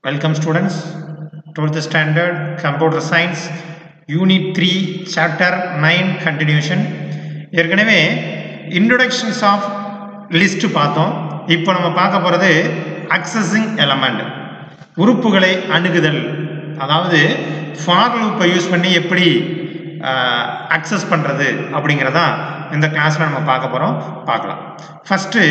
Welcome students, 12th standard computer science unit 3 chapter 9 continuation ஏற்கனவே introductions of list பார்த்தோம் இப்போ நம்ம பார்க்க போகிறது accessing element உறுப்புகளை அணுகுதல் அதாவது ஃபார் லூப்பை யூஸ் பண்ணி எப்படி அக்சஸ் பண்ணுறது அப்படிங்கிறதான் இந்த கிளாஸில் நம்ம பார்க்க போகிறோம் பார்க்கலாம் first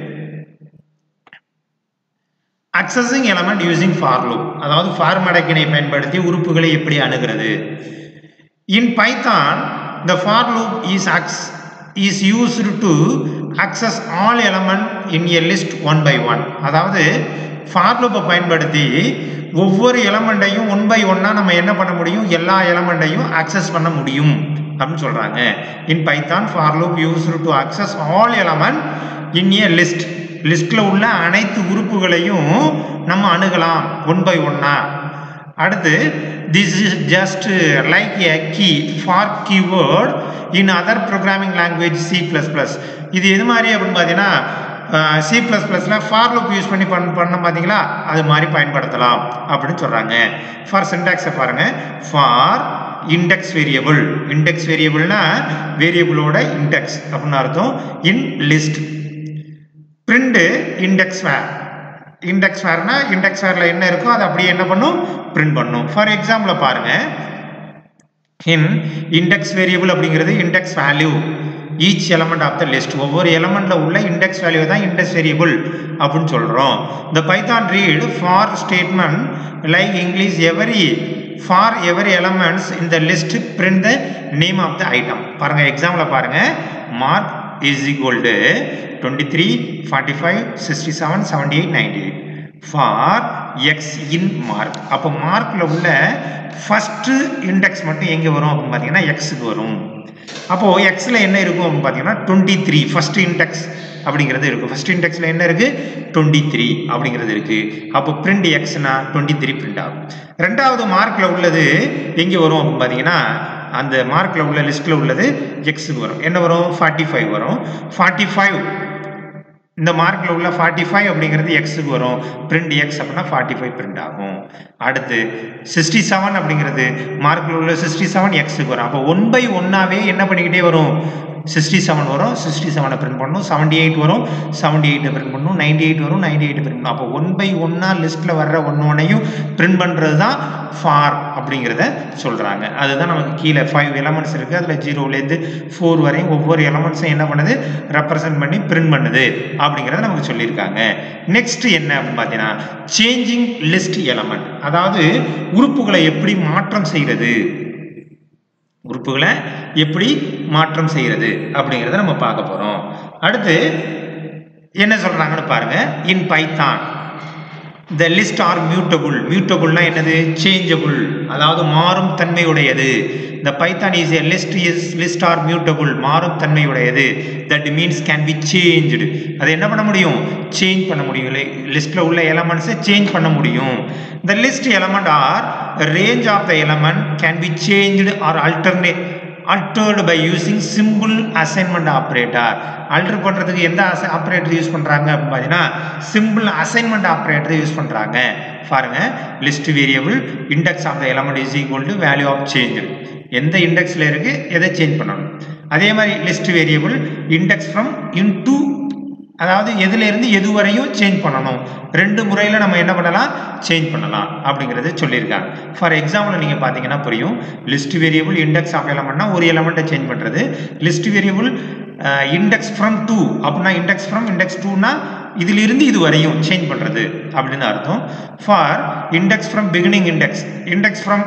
accessing element using for loop அதாவது ஃபார் மடக்கினை பயன்படுத்தி உறுப்புகளை எப்படி அணுகிறது in Python the for loop is அக்ஸ் is used to access all element in a list one by one அதாவது ஃபார் லூப்பை பயன்படுத்தி ஒவ்வொரு எலமெண்ட்டையும் ஒன் பை ஒன்னாக நம்ம என்ன பண்ண முடியும் எல்லா எலமெண்ட்டையும் அக்சஸ் பண்ண முடியும் அப்படின்னு சொல்கிறாங்க in Python for loop used to access all element in a list லிஸ்ட்டில் உள்ள அனைத்து உறுப்புகளையும் நம்ம அணுகலாம் ஒன் பை ஒன்னா அடுத்து this is just like a key for keyword in other programming language C plus plus இது எது மாதிரி அப்படின்னு பார்த்தீங்கன்னா சி ப்ளஸ் ப்ளஸில் ஃபார் லூப் யூஸ் பண்ணி பண்ண பண்ண பார்த்தீங்களா அது மாதிரி பயன்படுத்தலாம் அப்படின்னு சொல்கிறாங்க ஃபார் சின்டாக்ஸை பாருங்கள் ஃபார் இண்டெக்ஸ் வேரியபிள் இண்டெக்ஸ் வேரியபிள்னா வேரியபிளோட இண்டெக்ஸ் அப்படின்னு அர்த்தம் in list print index var index வேர்னா இண்டெக்ஸ் வேரில் என்ன இருக்கோ அதை அப்படியே என்ன பண்ணும் பிரிண்ட் பண்ணும் ஃபார் எக்ஸாம்பிள் பாருங்க இன் இண்டெக்ஸ் வேரியபிள் அப்படிங்கிறது index value each element of the list ஒவ்வொரு எலமெண்ட்ல உள்ள இண்டெக்ஸ் வேல்யூ தான் இண்டெக்ஸ் வேரியபிள் அப்படின்னு சொல்கிறோம் இந்த Python read for statement like English every for every elements இந்த list print the name of the item பாருங்க எக்ஸாம்பிள் பாருங்க mark is equal to 23, 45, 67, 78, 98 for x in mark அப்போ மார்க்கில் உள்ள ஃபஸ்ட்டு இண்டெக்ஸ் மட்டும் எங்கே வரும் அப்படின்னு பார்த்தீங்கன்னா எக்ஸுக்கு வரும் அப்போது எக்ஸில் என்ன இருக்கும் அப்படின்னு பார்த்தீங்கன்னா டுவெண்ட்டி த்ரீ ஃபஸ்ட்டு இண்டெக்ஸ் அப்படிங்கிறது இருக்குது ஃபஸ்ட் இண்டெக்ஸில் என்ன இருக்குது டுவெண்ட்டி த்ரீ அப்படிங்கிறது இருக்குது அப்போ பிரிண்ட் எக்ஸ்னா டுவெண்ட்டி த்ரீ பிரிண்ட் ஆகும் ரெண்டாவது மார்க்கில் உள்ளது எங்கே வரும் அப்படின்னு பார்த்தீங்கன்னா அந்த மார்க்கில் உள்ள லிஸ்ட்டில் உள்ளது எக்ஸுக்கு வரும் என்ன வரும் ஃபார்ட்டி ஃபைவ் வரும் ஃபார்ட்டி ஃபைவ் இந்த மார்க்கில் உள்ள ஃபார்ட்டி ஃபைவ் அப்படிங்கிறது எக்ஸுக்கு வரும் பிரிண்ட் எக்ஸ் அப்படின்னா ஃபார்ட்டி ஃபைவ் பிரிண்ட் ஆகும் அடுத்து சிக்ஸ்டி செவன் அப்படிங்கிறது மார்க்கில் உள்ள சிக்ஸ்டி செவன் எக்ஸுக்கு வரும் அப்போ ஒன் பை ஒன்னாவே என்ன பண்ணிக்கிட்டே வரும் சிக்ஸ்டி செவன் வரும் சிக்ஸ்டி செவனை பிரிண்ட் பண்ணணும் செவன்டி எயிட் வரும் செவன்டி எயிட்டை பிரிண்ட் பண்ணணும் நைன்டி எயிட் வரும் நைன்டி எயிட் பிரிண்ட் பண்ணணும் அப்போ ஒன் பை ஒன்னா லிஸ்ட்டில் வர்ற ஒன்று ஒன்றையும் பிரிண்ட் பண்ணுறது தான் ஃபார் அப்படிங்கிறத சொல்கிறாங்க அதுதான் நமக்கு கீழே ஃபைவ் எலமெண்ட்ஸ் இருக்குது அதில் ஜீரோலேருந்து ஃபோர் வரையும் ஒவ்வொரு எலமெண்ட்ஸும் என்ன பண்ணுது ரெப்ரசன்ட் பண்ணி பிரிண்ட் பண்ணுது அப்படிங்கிறத நமக்கு சொல்லியிருக்காங்க நெக்ஸ்ட் என்ன அப்படின்னு பார்த்தீங்கன்னா சேஞ்சிங் லிஸ்ட் எலமெண்ட் அதாவது உறுப்புகளை எப்படி மாற்றம் செய்கிறது உறுப்புகளை எப்படி மாற்றம் செய்கிறது அப்படிங்கிறத நம்ம பார்க்க போகிறோம் அடுத்து என்ன சொல்கிறாங்கன்னு பாருங்க in Python the list are mutable மியூட்டபுள்னா என்னது சேஞ்சபிள் அதாவது மாறும் தன்மையுடையது the Python is a list is list are mutable மாறும் தன்மையுடையது that means can be changed அதை என்ன பண்ண முடியும் சேஞ்ச் பண்ண முடியும் லிஸ்ட்டில் உள்ள எலமெண்ட்ஸை சேஞ்ச் பண்ண முடியும் the list element are range of the element can be changed or alternate altered by using simple assignment operator alter பண்ணுறதுக்கு எந்த அசை ஆப்ரேட்டர் யூஸ் பண்ணுறாங்க அப்படின்னு பார்த்தீங்கன்னா சிம்பிள் அசைன்மெண்ட் ஆப்ரேட்டர் யூஸ் பண்ணுறாங்க பாருங்க list variable index of the element is equal to value of change எந்த இண்டெக்ஸில் இருக்குது எதை சேஞ்ச் பண்ணணும் அதே மாதிரி list variable index from in to அதாவது எதுலேருந்து எது வரையும் சேஞ்ச் பண்ணணும் ரெண்டு முறையில் நம்ம என்ன பண்ணலாம் சேஞ்ச் பண்ணலாம் அப்படிங்கிறது சொல்லியிருக்காங்க ஃபார் எக்ஸாம்பிள் நீங்கள் பார்த்தீங்கன்னா புரியும் லிஸ்ட் வேரியபிள் இண்டெக்ஸ் ஆஃப் எலமெண்ட்னா ஒரு எலமெண்ட்டை சேஞ்ச் பண்ணுறது list variable index from to அப்படின்னா இண்டெக்ஸ் ஃப்ரம் இண்டெக்ஸ் டூனா இதிலிருந்து இது வரையும் சேஞ்ச் பண்ணுறது அப்படின்னு அர்த்தம் for index from beginning index index from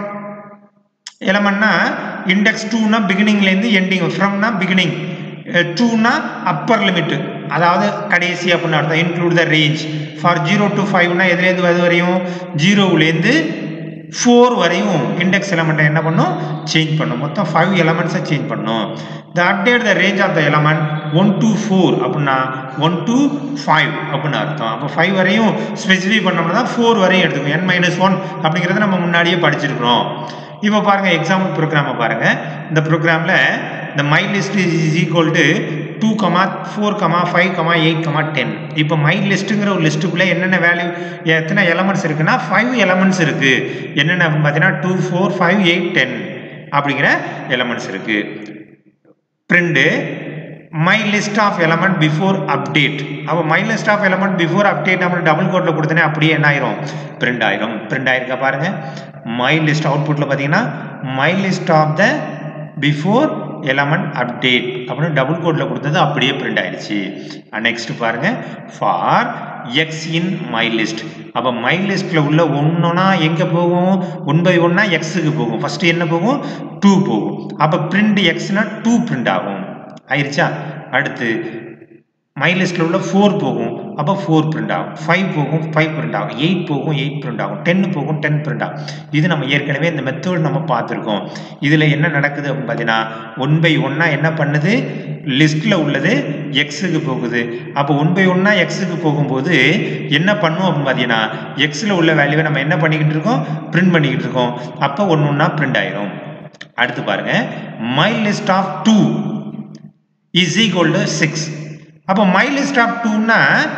எலமெண்ட்னா இண்டெக்ஸ் டூனா பிகினிங்லேருந்து எண்டிங் ஃப்ரம்னா பிகினிங் டூனா அப்பர் லிமிட்டு அதாவது கடைசி அப்படின்னு அர்த்தம் include the range for zero to ஃபைவ்னா எதுலேருந்து அது வரையும் ஜீரோவுலேருந்து ஃபோர் வரையும் இண்டெக்ஸ் எலமெண்ட்டை என்ன பண்ணும் சேஞ்ச் பண்ணும் மொத்தம் ஃபைவ் எலமெண்ட்ஸை சேஞ்ச் பண்ணும் the update the range of the element one to four அப்படின்னா ஒன் டு ஃபைவ் அப்படின்னு அர்த்தம் அப்போ ஃபைவ் வரையும் ஸ்பெசிஃபை பண்ணோம்னா தான் ஃபோர் வரையும் எடுத்துக்கும் என் மைனஸ் ஒன் அப்படிங்கிறத நம்ம முன்னாடியே படிச்சிருக்கிறோம் இப்போ பாருங்கள் எக்ஸாம்பிள் ப்ரோக்ராமை பாருங்கள் இந்த ப்ரோக்ராமில் இந்த my list is equal to two comma four comma five comma eight comma ten இப்போ மை லிஸ்ட்டுங்கிற ஒரு லிஸ்ட்டுக்குள்ளே என்னென்ன வேல்யூ எத்தனை எலமெண்ட்ஸ் இருக்குன்னா ஃபைவ் எலமெண்ட்ஸ் இருக்குது என்னென்ன அப்படின்னு பார்த்தீங்கன்னா two four five eight ten அப்படிங்கிற எலமெண்ட்ஸ் இருக்குது print my list of element before update அப்போ my list of element before update நம்ம டபுள் கோட்டில் கொடுத்தனே அப்படியே என்ன ஆயிரும் பிரிண்ட் ஆயிரும் பிரிண்ட் ஆயிருக்கா பாருங்க மை லிஸ்ட் அவுட்புட்டில் பார்த்தீங்கன்னா my list of the before element update அப்படின்னு டபுள் கோட்டில் கொடுத்தது அப்படியே பிரிண்ட் ஆயிடுச்சு நெக்ஸ்ட் பாருங்க for X in my list அப்போ மை லிஸ்ட்டில் உள்ள ஒன்றுனா எங்கே போகும் ஒன் பை ஒன்னா எக்ஸுக்கு போகும் ஃபஸ்ட்டு என்ன போகும் டூ போகும் அப்போ பிரிண்ட் எக்ஸ்னா டூ பிரிண்ட் ஆகும் ஆயிடுச்சா அடுத்து மை லிஸ்ட்டில் உள்ள ஃபோர் போகும் அப்போ ஃபோர் பிரிண்ட் ஆகும் ஃபைவ் போகும் ஃபைவ் பிரிண்ட் ஆகும் எயிட் போகும் எயிட் பிரிண்ட் ஆகும் டென் போகும் டென் பிரிண்ட் ஆகும் இது நம்ம ஏற்கனவே இந்த மெத்தட் நம்ம பார்த்துருக்கோம் இதில் என்ன நடக்குது அப்படின்னு பார்த்தீங்கன்னா ஒன் பை ஒன்னா என்ன பண்ணுது லிஸ்ட்டில் உள்ளது எக்ஸுக்கு போகுது அப்போ ஒன் பை ஒன்னா எக்ஸுக்கு போகும்போது என்ன பண்ணும் அப்படின்னு பார்த்தீங்கன்னா எக்ஸில் உள்ள வேல்யூவை நம்ம என்ன பண்ணிக்கிட்டு இருக்கோம் பிரிண்ட் பண்ணிக்கிட்டு இருக்கோம் அப்போ ஒன்று ஒன்றா பிரிண்ட் ஆயிரும் அடுத்து பாருங்க my list of two is equal to six அப்போ மை லிஸ்ட் ஆஃப் டூன்னா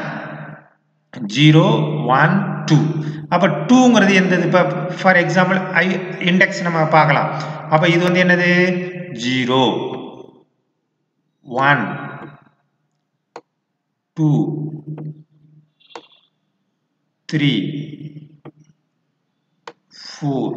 ஜீரோ ஒன் டூ அப்போ டூங்கிறது எந்த இப்போ ஃபார் எக்ஸாம்பிள் ஐ இண்டெக்ஸ் நம்ம பார்க்கலாம் அப்போ இது வந்து என்னது zero one two three four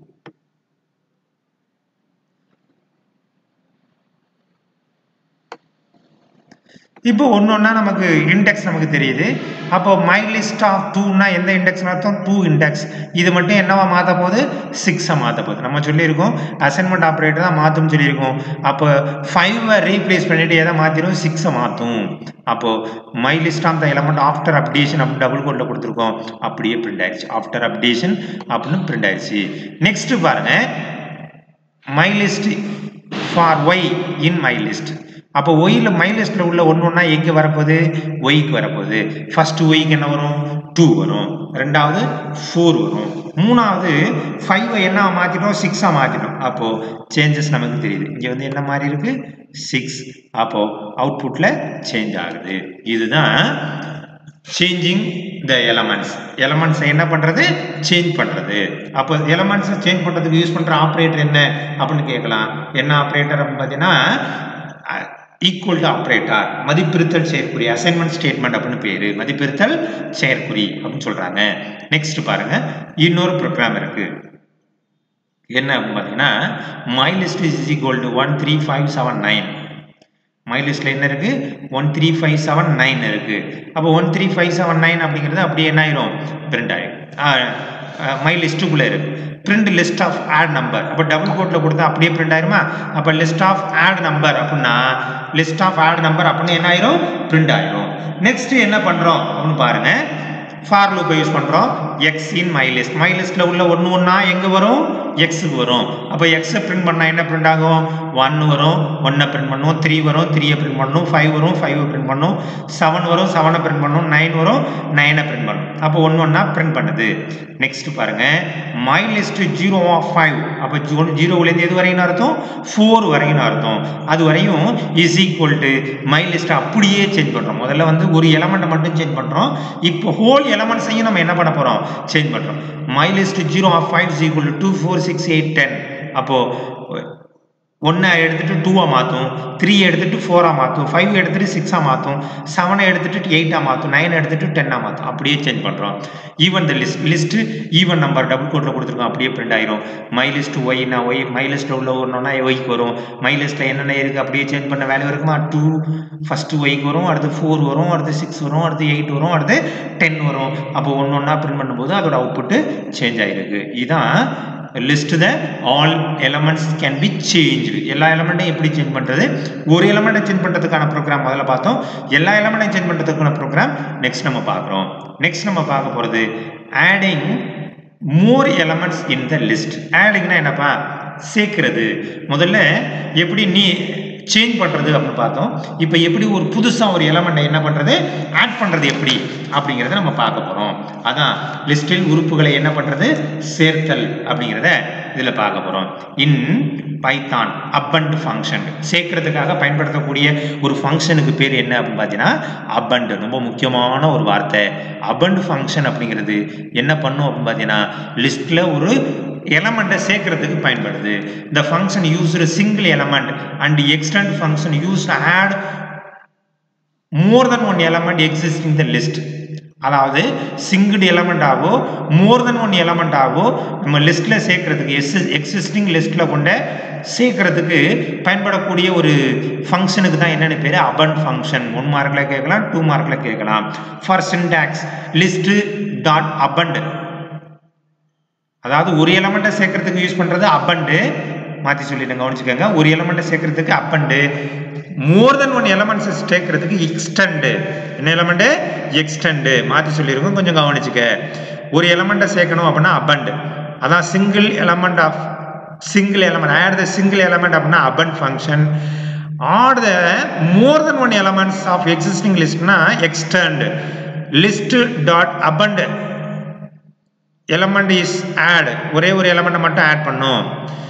இப்போ ஒன்று ஒன்றா நமக்கு இண்டெக்ஸ் நமக்கு தெரியுது அப்போ மை லிஸ்ட் ஆஃப் டூனா எந்த இண்டெக்ஸ் அர்த்தம் டூ இண்டெக்ஸ் இது மட்டும் என்னவா மாற்ற போகுது சிக்ஸை மாற்ற போகுது நம்ம சொல்லியிருக்கோம் அசைன்மெண்ட் ஆப்ரேட்டர் தான் மாற்றும் சொல்லியிருக்கோம் அப்போ ஃபைவை ரீப்ளேஸ் பண்ணிட்டு எதை மாற்றிடும் சிக்ஸை மாற்றும் அப்போது my list of the element after updation அப்படின்னு டபுள் கோட்டில் கொடுத்துருக்கோம் அப்படியே பிரிண்ட் ஆயிடுச்சு ஆஃப்டர் அப்டேஷன் அப்படின்னு பிரிண்ட் ஆயிடுச்சு நெக்ஸ்ட் பாருங்க my list for Y in my list அப்போ ஒயில் மை லிஸ்ட்டில் உள்ள ஒன்று ஒன்றா எங்கே வரப்போகுது ஒய்க்கு வரப்போகுது ஃபஸ்ட்டு ஒய்க்கு என்ன வரும் டூ வரும் ரெண்டாவது ஃபோர் வரும் மூணாவது ஃபைவை என்ன மாற்றிட்டோம் சிக்ஸாக மாற்றிட்டோம் அப்போது சேஞ்சஸ் நமக்கு தெரியுது இங்கே வந்து என்ன மாதிரி இருக்குது சிக்ஸ் அப்போது அவுட்புட்டில் சேஞ்ச் ஆகுது இதுதான் சேஞ்சிங் த எலமெண்ட்ஸ் எலமெண்ட்ஸை என்ன பண்ணுறது சேஞ்ச் பண்ணுறது அப்போ எலமெண்ட்ஸை சேஞ்ச் பண்ணுறதுக்கு யூஸ் பண்ணுற ஆப்ரேட்டர் என்ன அப்படின்னு கேட்கலாம் என்ன ஆப்ரேட்டர் அப்படின்னு பார்த்தீங்கன்னா ஈக்குவல் டு ஆப்ரேட்டர் மதிப்பிருத்தல் செயற்குறி அசைன்மெண்ட் ஸ்டேட்மெண்ட் அப்படின்னு பேர் மதிப்பிருத்தல் செயற்குறி அப்படின்னு சொல்கிறாங்க நெக்ஸ்ட் பாருங்க இன்னொரு ப்ரோக்ராம் இருக்கு என்ன அப்படின்னு பார்த்தீங்கன்னா my list is equal to one three five seven nine my லிஸ்ட்டில் என்ன இருக்குது one three five seven nine இருக்குது அப்போ one three five seven nine அப்படிங்கிறது அப்படியே என்ன ஆயிரும் பிரிண்ட் ஆயிரும் மை லிஸ்ட்டுக்குள்ளே இருக்குது print list of odd number அப்போ டபுள் கோட்டில் கொடுத்தா அப்படியே பிரிண்ட் ஆயிருமா அப்போ லிஸ்ட் ஆஃப் ஆட் நம்பர் அப்படின்னா லிஸ்ட் ஆஃப் ஆட் நம்பர் அப்படின்னு என்ன ஆயிரும் பிரிண்ட் ஆயிரும் நெக்ஸ்ட் என்ன பண்ணுறோம் அப்படின்னு பாருங்க ஃபார் லூப்பை யூஸ் பண்ணுறோம் X in my list my லிஸ்ட்டில் உள்ள ஒன்று ஒன்றா எங்கே வரும் எக்ஸுக்கு வரும் அப்போ எக்ஸை பிரிண்ட் பண்ணால் என்ன பிரிண்ட் ஆகும் ஒன் வரும் ஒன்னை பிரிண்ட் பண்ணும் த்ரீ வரும் த்ரீயை பிரிண்ட் பண்ணும் ஃபைவ் வரும் ஃபைவை பிரிண்ட் பண்ணும் செவன் வரும் செவனை பிரிண்ட் பண்ணும் நைன் வரும் நைனை பிரிண்ட் பண்ணும் அப்போ ஒன்று ஒன்றா பிரிண்ட் பண்ணுது நெக்ஸ்ட் பாருங்க my list zero of five அப்போ ஜீரோ ஜீரோவிலேருந்து எது வரையும் அர்த்தம் ஃபோர் வரையும் அர்த்தம் அது வரையும் இஸ் ஈக்குவல் டு மை லிஸ்ட்டை அப்படியே சேஞ்ச் பண்ணுறோம் முதல்ல வந்து ஒரு எலமெண்ட்டை மட்டும் சேஞ்ச் பண்ணுறோம் இப்போ ஹோல் எலமெண்ட்ஸையும் நம்ம என்ன பண்ண போகிறோம் சேஞ்ச் பண்ணுறோம் my list zero of five is equal to two four six eight ten அப்போது ஒன்றை எடுத்துகிட்டு டூவாக மாற்றும் த்ரீ எடுத்துகிட்டு ஃபோராக மாற்றும் ஃபைவ் எடுத்துகிட்டு சிக்ஸாக மாற்றும் செவனை எடுத்துகிட்டு எயிட்டாக மாற்றும் நைன் எடுத்துகிட்டு டென்னாக மாற்றும் அப்படியே சேஞ்ச் பண்ணுறோம் even the list list even number double கோட்டில் கொடுத்துருக்கோம் அப்படியே பிரிண்ட் ஆயிரும் மை லிஸ்ட் ஒய்னா ஒய் மை லிஸ்ட்டில் உள்ள ஒன்றுனா ஒய்க்கு வரும் மை லிஸ்ட்டில் என்னென்ன இருக்குது அப்படியே சேஞ்ச் பண்ண வேல்யூ இருக்குமா டூ ஃபஸ்ட்டு ஒய்க்கு வரும் அடுத்து ஃபோர் வரும் அடுத்து சிக்ஸ் வரும் அடுத்து எயிட் வரும் அடுத்து டென் வரும் அப்போ ஒன்று ஒன்றா பிரிண்ட் பண்ணும்போது அதோட அவுட்புட்டு சேஞ்ச் ஆகிருக்கு இதுதான் list the all elements can be change எல்லா எலமெண்ட்டையும் எப்படி சேஞ்ச் பண்ணுறது ஒரு எலமெண்ட்டை சேஞ்ச் பண்ணுறதுக்கான ப்ரோக்ராம் முதல்ல பார்த்தோம் எல்லா எலமெண்ட்டையும் சேஞ்ச் பண்ணுறதுக்கான ப்ரோக்ராம் நெக்ஸ்ட் நம்ம பார்க்குறோம் நெக்ஸ்ட் நம்ம பார்க்க போகிறது adding more elements in the list ஆடிங்னா என்னப்பா சேர்க்கிறது முதல்ல எப்படி நீ சேஞ்ச் பண்ணுறது அப்படின்னு பார்த்தோம் இப்போ எப்படி ஒரு புதுசாக ஒரு எலமெண்ட்டை என்ன பண்ணுறது ஆட் பண்ணுறது எப்படி அப்படிங்கிறத நம்ம பார்க்க போகிறோம் அதான் லிஸ்டில் உறுப்புகளை என்ன பண்ணுறது சேர்த்தல் அப்படிங்கிறத இதில் பார்க்க போகிறோம் இன் பைத்தான் அப்பண்ட் ஃபங்க்ஷன் சேர்க்கறதுக்காக பயன்படுத்தக்கூடிய ஒரு ஃபங்க்ஷனுக்கு பேர் என்ன அப்படின்னு பார்த்தீங்கன்னா அப்பண்ட் ரொம்ப முக்கியமான ஒரு வார்த்தை அப்பண்ட் ஃபங்க்ஷன் அப்படிங்கிறது என்ன பண்ணும் அப்படின்னு பார்த்தீங்கன்னா லிஸ்ட்டில் ஒரு எலமெண்ட்டை சேர்க்கறதுக்கு பயன்படுது இந்த function use single element and extend function use add more than one element exist in the list அதாவது சிங்கிள் எலமெண்ட் ஆகோ மோர் தென் ஒன் எலமெண்ட் ஆகோ நம்ம லிஸ்ட்டில் சேர்க்கறதுக்கு எஸ் எக்ஸிஸ்டிங் லிஸ்ட்டில் கொண்ட சேர்க்கறதுக்கு பயன்படக்கூடிய ஒரு ஃபங்க்ஷனுக்கு தான் என்னென்ன பேர் அபன் ஃபங்க்ஷன் ஒன் மார்க்கில் கேட்கலாம் டூ மார்க்கில் கேட்கலாம் for syntax list dot append அதாவது ஒரு எலமெண்ட்டை சேர்க்கறதுக்கு யூஸ் பண்ணுறது அப்பண்டு மாற்றி சொல்லிடுங்க கவனிச்சுக்கோங்க ஒரு எலமெண்ட்டை சேர்க்கறதுக்கு append more than one elements சேர்க்கறதுக்கு எக்ஸ்டெண்டு என்ன எலமெண்ட்டு எக்ஸ்டெண்டு மாற்றி சொல்லியிருக்கோம் கொஞ்சம் கவனிச்சுக்க ஒரு எலமெண்ட்டை சேர்க்கணும் அப்படின்னா அப்பண்டு அதான் single element of single element add the single element அப்படின்னா append function or the more than one elements of existing லிஸ்ட்னா extend list dot append element is add ஒரே ஒரு எலமெண்ட்டை மட்டும் ஆட் பண்ணும்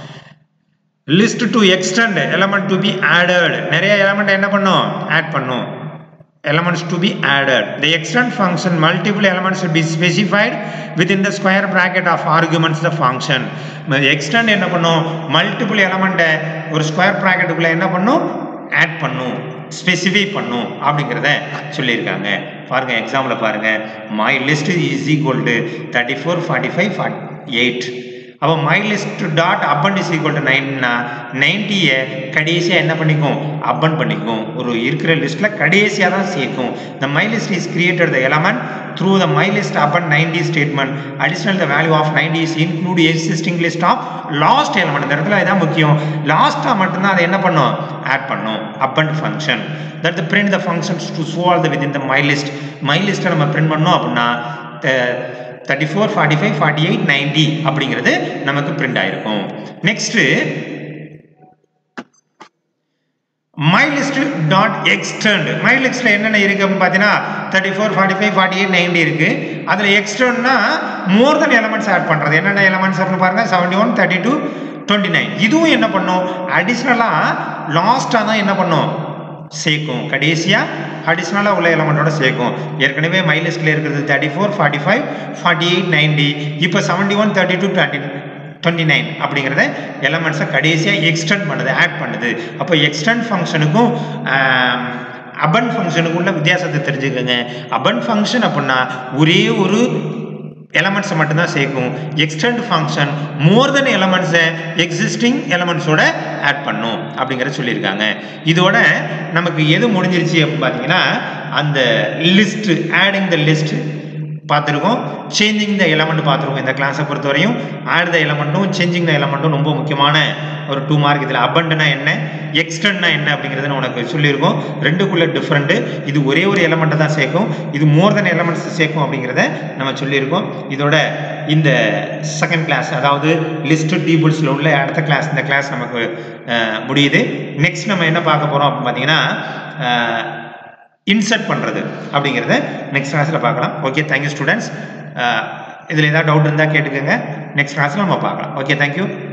list to extend element to be added நிறைய element என்ன பண்ணும் ஆட் பண்ணும் elements to be added. The extend function multiple elements should be specified within the square bracket of arguments the function. extend என்ன பண்ணும் multiple எலமெண்ட்டை ஒரு square ப்ராக்கெட்டுக்குள்ள என்ன பண்ணும் add பண்ணும் ஸ்பெசிஃபை பண்ணும் அப்படிங்கிறத சொல்லியிருக்காங்க பாருங்க எக்ஸாம்பிள் பாருங்க my list is equal to thirty four forty five forty eight அப்போ my list dot append is equal to நைன்னா நைன்ட்டியை கடைசியாக என்ன பண்ணிக்கும் அப்பன் பண்ணிக்கும் ஒரு இருக்கிற லிஸ்ட்டில் கடைசியாக தான் சேர்க்கும் the my list is created the element through the my list append ninety statement additional the value of ninety is include existing list of last element இந்த இடத்துல இதான் முக்கியம் லாஸ்ட்டாக மட்டும்தான் அதை என்ன பண்ணும் ஆட் பண்ணும் append function that the print the functions to solve the with இந்த மை லிஸ்ட் மை லிஸ்ட்டை நம்ம பிரிண்ட் பண்ணோம் அப்படின்னா thirty four forty five forty eight ninety அப்படிங்கிறது நமக்கு பிரிண்ட் ஆயிருக்கும் next my list dot extend my லிஸ்ட்டில் என்னென்ன இருக்குது அப்படின்னு பார்த்தீங்கன்னா thirty four forty five forty eight ninety இருக்குது அதில் எக்ஸ்டர்ன்னா மோர் தென் எலமெண்ட்ஸ் ஆட் பண்ணுறது என்னென்ன எலமெண்ட்ஸ் அப்படின்னு பாருங்கள் seventy one thirty two twenty nine இதுவும் என்ன பண்ணும் அடிஷ்னலாக லாஸ்ட்டாக தான் என்ன பண்ணும் சேர்க்கும் கடைசியாக அடிஷ்னலாக உள்ள எலமெண்ட்டோட சேர்க்கும் ஏற்கனவே மை லிஸ்ட்டில் இருக்கிறது thirty four forty five forty eight ninety இப்போ seventy one thirty two twenty twenty nine அப்படிங்கிறத எலமெண்ட்ஸை கடைசியாக எக்ஸ்டெண்ட் பண்ணுது ஆட் பண்ணுது அப்போ எக்ஸ்டெண்ட் ஃபங்க்ஷனுக்கும் அபன் ஃபங்க்ஷனுக்கும் உள்ள வித்தியாசத்தை தெரிஞ்சுக்கோங்க அபன் ஃபங்க்ஷன் அப்படின்னா ஒரே ஒரு எலமெண்ட்ஸை மட்டும்தான் சேர்க்கும் எக்ஸ்டெண்ட் ஃபங்க்ஷன் மோர் தென் எலமெண்ட்ஸை எக்ஸிஸ்டிங் எலமெண்ட்ஸோட ஆட் பண்ணும் அப்படிங்கிறத சொல்லியிருக்காங்க இதோட நமக்கு எது முடிஞ்சிருச்சு அப்படின்னு பார்த்தீங்கன்னா அந்த லிஸ்ட் ஆடிங் த லிஸ்ட் பார்த்துருக்கோம் சேஞ்சிங் த எலமெண்ட் பார்த்துருக்கோம் இந்த கிளாஸை பொறுத்தவரையும் ஆட் த எலமெண்ட்டும் சேஞ்சிங் த எலமெண்ட்டும் ரொம்ப முக்கியமான ஒரு டூ மார்க் இதில் அபண்டனா என்ன எக்ஸ்டெண்ட்னா என்ன அப்படிங்கிறத உனக்கு சொல்லியிருக்கோம் ரெண்டுக்குள்ள டிஃப்ரெண்ட்டு இது ஒரே ஒரு எலமெண்ட்டை தான் சேர்க்கும் இது மோர் தென் எலமெண்ட்ஸ் சேர்க்கும் அப்படிங்கிறத நம்ம சொல்லியிருக்கோம் இதோட இந்த செகண்ட் கிளாஸ் அதாவது லிஸ்ட் டீபிள்ஸில் உள்ள அடுத்த கிளாஸ் இந்த கிளாஸ் நமக்கு முடியுது நெக்ஸ்ட் நம்ம என்ன பார்க்க போகிறோம் அப்படின்னு பார்த்தீங்கன்னா இன்சர்ட் பண்ணுறது அப்படிங்கிறத நெக்ஸ்ட் கிளாஸில் பார்க்கலாம் ஓகே தேங்க்யூ ஸ்டூடெண்ட்ஸ் இதில் ஏதாவது டவுட் இருந்தால் கேட்டுக்கோங்க நெக்ஸ்ட் கிளாஸில் நம்ம பார்க்கலாம் ஓகே தேங்க்யூ